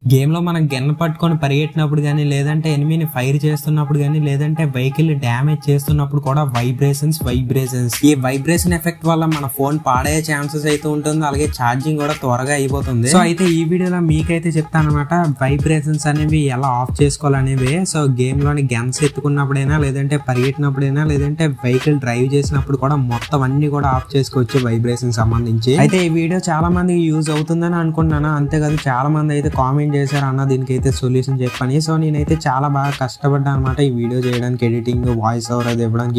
game లో మనం gun పట్టుకొని పరిగెట్టినప్పుడు కానీ లేదంటే ఎనిమిని ఫైర్ చేస్తున్నప్పుడు కానీ లేదంటే వెహికల్ డ్యామేజ్ చేస్తున్నప్పుడు కూడా వైబ్రేషన్స్ వైబ్రేషన్స్ ఈ వైబ్రేషన్ ఎఫెక్ట్ వల్ల మన ఫోన్ పాడే ఛాన్సెస్ అయితే ఉంటుంది అలాగే ఛార్జింగ్ కూడా త్వరగా అయిపోతుంది సో అయితే ఈ వీడియోలో మీకైతే చెప్తాను అనమాట వైబ్రేషన్స్ అనేవి ఎలా ఆఫ్ చేసుకోవాలనేవి సో గేమ్ లోని గన్స్ ఎత్తుకున్నప్పుడైనా లేదంటే పరిగెట్టినప్పుడైనా లేదంటే వెహికల్ డ్రైవ్ చేసినప్పుడు కూడా మొత్తం అన్ని కూడా ఆఫ్ చేసుకోవచ్చు వైబ్రేషన్ సంబంధించి అయితే ఈ వీడియో చాలా మందికి యూజ్ అవుతుందని అనుకుంటున్నాను అంతేకాదు చాలా మంది అయితే కామెంట్ చేశారు అన్న దీనికి అయితే సొల్యూషన్ చెప్పని సో నేనైతే చాలా బాగా కష్టపడ్డాను అనమాట ఈ వీడియో చేయడానికి ఎడిటింగ్ వాయిస్ ఓవర్ అది ఇవ్వడానికి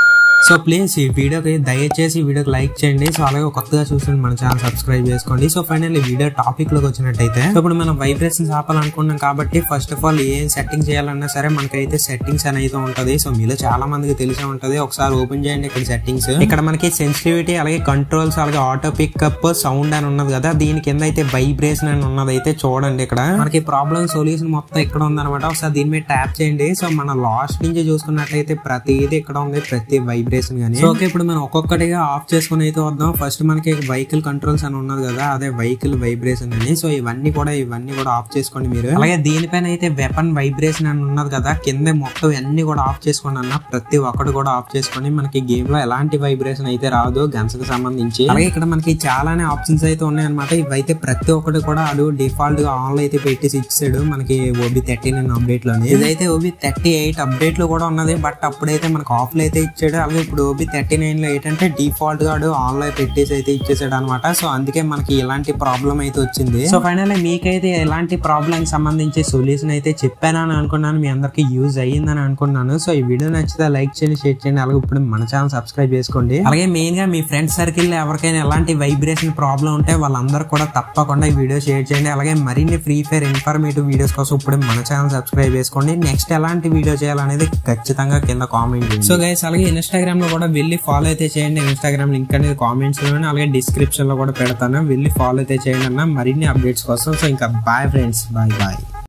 సో ప్లీజ్ ఈ వీడియోకి దయచేసి ఈ వీడియోకి లైక్ చేయండి సో అలాగే కొత్తగా చూసిన మన ఛానల్ సబ్స్క్రైబ్ చేసుకోండి సో ఫైనల్ ఈ వీడియో టాపిక్ లోకి వచ్చినట్టయితే సో ఇప్పుడు మనం వైబ్రేషన్స్ ఆపాలనుకున్నాం కాబట్టి ఫస్ట్ ఆఫ్ ఆల్ ఏం సెట్టింగ్ చేయాలన్నా సరే మనకైతే సెట్టింగ్స్ అనేది ఉంటది సో మీలో చాలా మందికి తెలిసే ఉంటది ఒకసారి ఓపెన్ చేయండి ఇక్కడ సెట్టింగ్స్ ఇక్కడ మనకి సెన్సిటివిటీ అలాగే కంట్రోల్స్ అలాగే ఆటో పికప్ సౌండ్ అని ఉన్నది కదా దీని కింద అయితే వైబ్రేషన్ అని ఉన్నది అయితే చూడండి ఇక్కడ మనకి ప్రాబ్లం సొల్యూషన్ మొత్తం ఇక్కడ ఉందన్నమాట ఒకసారి దీని మీద ట్యాప్ చేయండి సో మన లాస్ట్ నుంచి చూసుకున్నట్లయితే ప్రతిదీ ఇక్కడ ఉంది ప్రతి వైబ్రేషన్ కానీ సో ఓకే ఇప్పుడు మనం ఒక్కొక్కటిగా ఆఫ్ చేసుకుని అయితే వద్దాం ఫస్ట్ మనకి వెహికల్ కంట్రోల్స్ అని ఉన్నది కదా అదే వెహికల్ వైబ్రేషన్ అని సో ఇవన్నీ కూడా ఇవన్నీ కూడా ఆఫ్ చేసుకోండి మీరు అలాగే దీనిపైన అయితే వెపన్ వైబ్రేషన్ అని ఉన్నది కదా కింద మొత్తం అన్ని కూడా ఆఫ్ చేసుకోండి అన్న ప్రతి ఒక్కటి కూడా ఆఫ్ చేసుకోండి మనకి గేమ్ లో ఎలాంటి వైబ్రేషన్ అయితే రాదు గన్స్ కి సంబంధించి అలాగే ఇక్కడ మనకి చాలానే ఆప్షన్స్ అయితే ఉన్నాయన్నమాట ఇవైతే ప్రతి ఒక్కటి కూడా అడు డిఫాల్ట్ గా ఆన్ లో అయితే పెట్టేసి ఇచ్చాడు మనకి ఓబీ థర్టీ నైన్ అప్డేట్ లోని ఇదైతే ఓబీ థర్టీ ఎయిట్ అప్డేట్ లో కూడా ఉన్నది బట్ అప్పుడైతే మనకు ఆఫ్ లో అయితే ఇచ్చాడు అలాగే ఇప్పుడు ఓబీ థర్టీ నైన్ లో ఏంటంటే డిఫాల్ట్ గా ఆన్ లో పెట్టేసి అయితే ఇచ్చేసాడు అనమాట సో అందుకే మనకి ఇలాంటి ప్రాబ్లం అయితే వచ్చింది సో ఫైనల్ మీకైతే ఎలాంటి ప్రాబ్లం సంబంధించి సొల్యూషన్ అయితే చెప్పానని అనుకున్నాను మీ అందరికి యూజ్ అయ్యిందని అనుకున్నాను సో ఈ వీడియో నచ్చితే లైక్ చేయండి షేర్ చేయండి అలాగే ఇప్పుడు మన ఛానల్ సబ్స్క్రైబ్ చేసుకోండి అలాగే మెయిన్ గా మీ ఫ్రెండ్స్ సర్కిల్ లో ఎవరికైనా ఎలాంటి వైబ్రేషన్ ప్రాబ్లం ఉంటే వాళ్ళందరూ కూడా తప్పకుండా ఈ వీడియో షేర్ చేయండి అలాగే మరిన్ని ఫ్రీ ఫైర్ ఇన్ఫర్మేటివ్ వీడియోస్ కోసం ఇప్పుడు మన ఛానల్ సబ్స్క్రైబ్ చేసుకోండి నెక్స్ట్ ఎలాంటి వీడియో చేయాలనేది ఖచ్చితంగా కింద కామెంట్ చేయండి సో గైస్ అలాగే ఇన్స్టాగ్రామ్ లో కూడా వెళ్ళి ఫాలో అయితే చేయండి ఇన్స్టాగ్రామ్ లింక్ అనేది కామెంట్స్ లో అలాగే డిస్క్రిప్షన్ లో కూడా పెడతాను వెళ్ళి ఫాలో అయితే చేయండి అన్న మరిన్ని అప్డేట్స్ కోసం సో ఇంకా బాయ్ ఫ్రెండ్స్ బాయ్ బాయ్